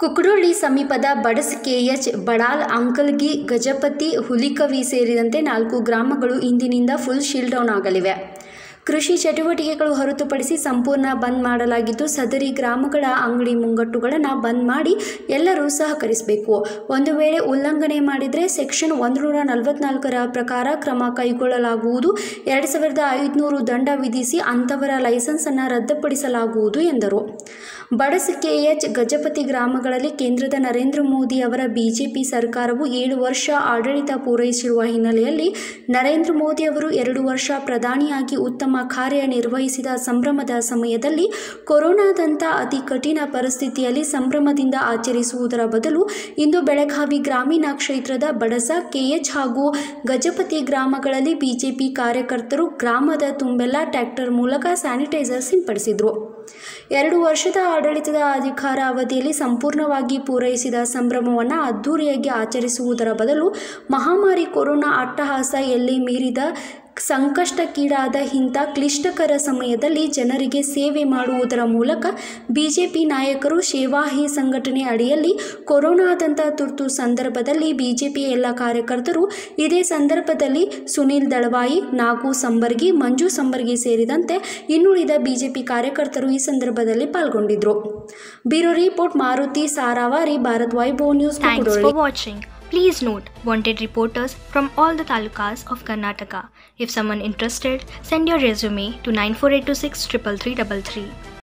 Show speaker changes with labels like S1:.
S1: ಕುಕ್ರೋಳಿ ಸಮೀಪದ ಬಡಸ್ ಕೆಎಚ್ ಬಡಾಲ್ ಅಂಕಲ್ಗಿ ಗಜಪತಿ ಹುಲಿಕವಿ ಸೇರಿದಂತೆ ನಾಲ್ಕು ಗ್ರಾಮಗಳು ಇಂದಿನಿಂದ ಫುಲ್ ಶೀಲ್ ಡೌನ್ ಆಗಲಿವೆ ಕೃಷಿ ಚಟುವಟಿಕೆಗಳು ಹೊರತುಪಡಿಸಿ ಸಂಪೂರ್ಣ ಬಂದ್ ಮಾಡಲಾಗಿದ್ದು ಸದರಿ ಗ್ರಾಮಗಳ ಅಂಗಡಿ ಮುಂಗಟ್ಟುಗಳನ್ನು ಬಂದ್ ಮಾಡಿ ಎಲ್ಲರೂ ಸಹಕರಿಸಬೇಕು ಒಂದು ವೇಳೆ ಉಲ್ಲಂಘನೆ ಮಾಡಿದರೆ ಸೆಕ್ಷನ್ ಒಂದನೂರ ನಲವತ್ನಾಲ್ಕರ ಪ್ರಕಾರ ಕ್ರಮ ಕೈಗೊಳ್ಳಲಾಗುವುದು ಎರಡು ಸಾವಿರದ ಐದುನೂರು ದಂಡ ವಿಧಿಸಿ ಅಂಥವರ ಲೈಸೆನ್ಸನ್ನು ರದ್ದುಪಡಿಸಲಾಗುವುದು ಎಂದರು ಬಡಸ್ ಕೆಎಚ್ ಗಜಪತಿ ಗ್ರಾಮಗಳಲ್ಲಿ ಕೇಂದ್ರದ ನರೇಂದ್ರ ಮೋದಿ ಅವರ ಬಿಜೆಪಿ ಸರ್ಕಾರವು ಏಳು ವರ್ಷ ಆಡಳಿತ ಪೂರೈಸಿರುವ ಹಿನ್ನೆಲೆಯಲ್ಲಿ ನರೇಂದ್ರ ಮೋದಿ ಅವರು ಎರಡು ವರ್ಷ ಪ್ರಧಾನಿಯಾಗಿ ಉತ್ತಮ ಕಾರ್ಯನಿರ್ವಹಿಸಿದ ಸಂಭ್ರಮದ ಸಮಯದಲ್ಲಿ ಕೊರೋನಾದಂಥ ಅತಿ ಕಠಿಣ ಪರಿಸ್ಥಿತಿಯಲ್ಲಿ ಸಂಭ್ರಮದಿಂದ ಆಚರಿಸುವುದರ ಬದಲು ಇಂದು ಬೆಳಗಾವಿ ಗ್ರಾಮೀಣ ಕ್ಷೇತ್ರದ ಬಡಸ ಕೆಎಚ್ ಹಾಗೂ ಗಜಪತಿ ಗ್ರಾಮಗಳಲ್ಲಿ ಬಿಜೆಪಿ ಕಾರ್ಯಕರ್ತರು ಗ್ರಾಮದ ತುಂಬೆಲ್ಲ ಟ್ರ್ಯಾಕ್ಟರ್ ಮೂಲಕ ಸ್ಯಾನಿಟೈಸರ್ ಸಿಂಪಡಿಸಿದರು ಎರಡು ವರ್ಷದ ಆಡಳಿತದ ಅಧಿಕಾರ ಅವಧಿಯಲ್ಲಿ ಸಂಪೂರ್ಣವಾಗಿ ಪೂರೈಸಿದ ಸಂಭ್ರಮವನ್ನು ಅದ್ಧೂರಿಯಾಗಿ ಆಚರಿಸುವುದರ ಬದಲು ಮಹಾಮಾರಿ ಕೊರೋನಾ ಅಟ್ಟಹಾಸ ಎಲ್ಲಿ ಮೀರಿದ ಸಂಕಷ್ಟಕ್ಕೀಡಾದ ಇಂಥ ಕ್ಲಿಷ್ಟಕರ ಸಮಯದಲ್ಲಿ ಜನರಿಗೆ ಸೇವೆ ಮಾಡುವುದರ ಮೂಲಕ ಬಿಜೆಪಿ ನಾಯಕರು ಸೇವಾಹಿ ಸಂಘಟನೆ ಅಡಿಯಲ್ಲಿ ಕೊರೋನಾದಂಥ ತುರ್ತು ಸಂದರ್ಭದಲ್ಲಿ ಬಿಜೆಪಿಯ ಎಲ್ಲ ಕಾರ್ಯಕರ್ತರು ಇದೇ ಸಂದರ್ಭದಲ್ಲಿ ಸುನೀಲ್ ದಳವಾಯಿ ನಾಗು ಸಂಬರ್ಗಿ ಮಂಜು ಸಂಬರ್ಗಿ ಸೇರಿದಂತೆ ಇನ್ನುಳಿದ ಬಿಜೆಪಿ ಕಾರ್ಯಕರ್ತರು ಈ ಸಂದರ್ಭದಲ್ಲಿ ಪಾಲ್ಗೊಂಡಿದ್ದರು bureau report Maruti Saravari Bharat Vaibhav news
S2: Thanks
S1: Kukkurolli.
S2: for watching. Please note, wanted reporters from all the talukas of Karnataka. If someone interested, send your resume to 94826 33333.